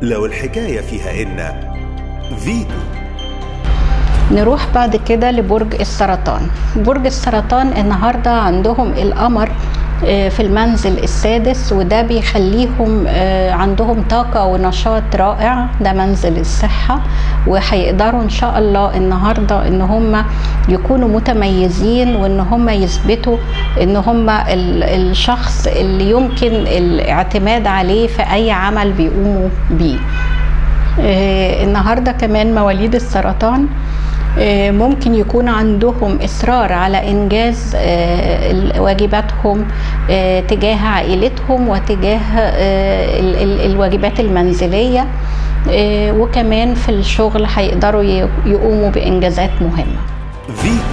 لو الحكاية فيها إن فيتو نروح بعد كده لبرج السرطان برج السرطان النهاردة عندهم القمر آه، في المنزل السادس وده بيخليهم آه، عندهم طاقة ونشاط رائع ده منزل الصحة وهيقدروا إن شاء الله النهاردة إن هم يكونوا متميزين وإن هم يثبتوا إن هم ال- الشخص اللي يمكن الاعتماد عليه في أي عمل بيقوموا بيه آه، النهارده كمان مواليد السرطان آه، ممكن يكون عندهم اصرار على انجاز آه، ال- واجباتهم آه، تجاه عائلتهم وتجاه آه، ال- ال- الواجبات المنزليه آه، وكمان في الشغل هيقدروا ي- يقوموا بانجازات مهمه فيتو